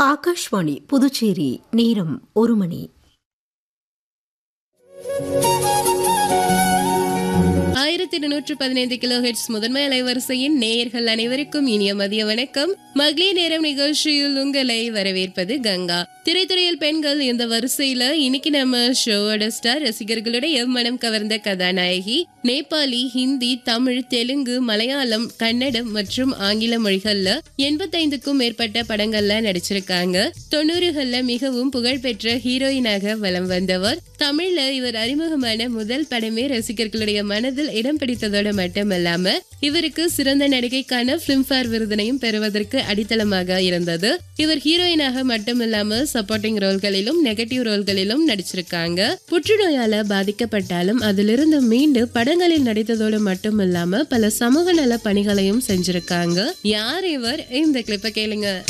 ஆகாஷ்வாணி புதுச்சேரி நேரம் ஒரு மணி ஆயிரத்தி இருநூற்று பதினைந்து கிலோ ஹெட்ஸ் முதன்மை அலைவரிசையின் நேயர்கள் அனைவருக்கும் இனிய மதிய வணக்கம் மகளிர் நேரம் நிகழ்ச்சியில் உங்களை வரவேற்பது கங்கா திரைத்துறையில் பெண்கள் இந்த வரிசையில இன்னைக்கு நம்ம ஷோவோட ஸ்டார் ரசிகர்களுடைய மனம் கவர்ந்த கதாநாயகி நேபாளி ஹிந்தி தமிழ் தெலுங்கு மலையாளம் கன்னடம் மற்றும் ஆங்கில மொழிகள்ல எண்பத்தைந்துக்கும் மேற்பட்ட படங்கள்ல நடிச்சிருக்காங்க தொண்ணூறுகள்ல மிகவும் புகழ்பெற்ற ஹீரோயினாக வலம் வந்தவர் தமிழ்ல இவர் அறிமுகமான முதல் படமே ரசிகர்களுடைய மனதில் இடம் பிடித்ததோட மட்டுமல்லாம இவருக்கு சிறந்த நடிகைக்கான பிலிம்பேர் விருதினையும் பெறுவதற்கு அடித்தளமாக இருந்தது இவர் ஹீரோயினாக மட்டுமில்லாம சப்போர்ட்டிங் ரோல்களிலும் நெகட்டிவ் ரோல்களிலும் நடிச்சிருக்காங்க புற்றுநோயால பாதிக்கப்பட்டாலும் அதிலிருந்து மீண்டு படங்களில் நடித்ததோடு மட்டுமில்லாம பல சமூக நல பணிகளையும் செஞ்சிருக்காங்க யார் இவர் இந்த கிளிப்பை கேளுங்க